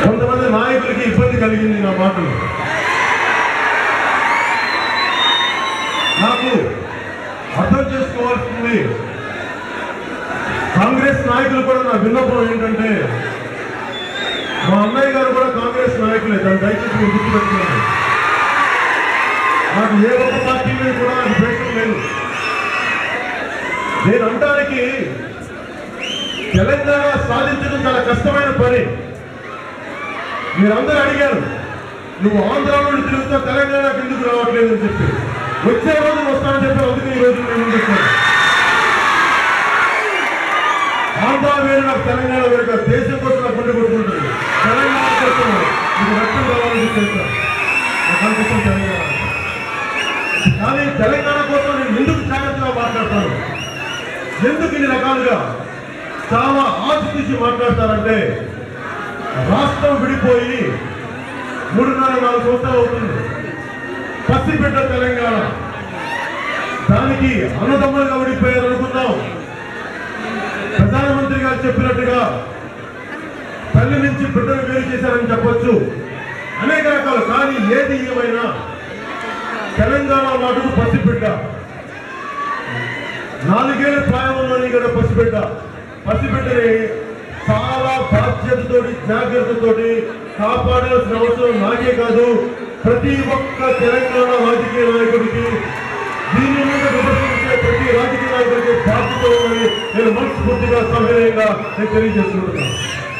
కొంతమంది నాయకులకి ఇబ్బంది కలిగింది నా మాటలు నాకు అర్థం చేసుకోవాల్సింది కాంగ్రెస్ నాయకులు కూడా నా విన్నపం ఏంటంటే మా అన్నయ్య గారు కూడా కాంగ్రెస్ నాయకులే దాన్ని దయచేసి మీరు గుర్తుపెట్టుకోండి నాకు ఏ ఒక్క పార్టీ మీద కూడా నాకు ద్వేషం లేదు నేను అంటానికి తెలంగాణ సాధించడం చాలా కష్టమైన పని మీరందరూ అడిగారు నువ్వు ఆంధ్ర నుండి తిరుగుతా తెలంగాణకి ఎందుకు రావట్లేదు అని చెప్పి వచ్చే రోజు వస్తానని చెప్పి అందుకే ఈ రోజు నేను ముందుకు వచ్చాను. ఆంధ్ర వేరు నాకు తెలంగాణ వేరు కాదు. దేశం కోసం నాకు గుండె కొట్టుకుంటుంది తెలంగాణ కోసం మీకు రక్తం కావాలని తెలుసా నాకు అనిపిస్తుంది తెలంగాణ కానీ తెలంగాణ కోసం నేను ఎందుకు జాగ్రత్తగా మాట్లాడతాను ఎందుకు ఇన్ని రకాలుగా చాలా ఆచితూచి మాట్లాడతారంటే రాష్ట్రం విడిపోయి మూడున్నర నాలుగు సంవత్సరాలు అవుతుంది పసిబిడ్డ తెలంగాణ దానికి అన్నదమ్ములుగా విడిపోయారు అనుకుందాం ప్రధానమంత్రి గారు చెప్పినట్టుగా తల్లి నుంచి బిడ్డను వేరు చేశారని చెప్పొచ్చు అనేక రకాలు కానీ ఏది ఏమైనా తెలంగాణ నాటుకు పసిబిడ్డ నాలుగేళ్ల ప్రాయంలోని కూడా పసిబిడ్డ పసిబిడ్డని చాలా బాధ్యతతోటి జాగ్రత్తతోటి కాపాడాల్సిన అవసరం నాకే కాదు ప్రతి ఒక్క తెలంగాణ రాజకీయ నాయకుడికి దీని మీద విమర్శించే ప్రతి రాజకీయ నాయకుడికి బాధ్యత ఉందని నేను మనస్ఫూర్తిగా సౌకర్యంగా నేను తెలియజేస్తున్నాను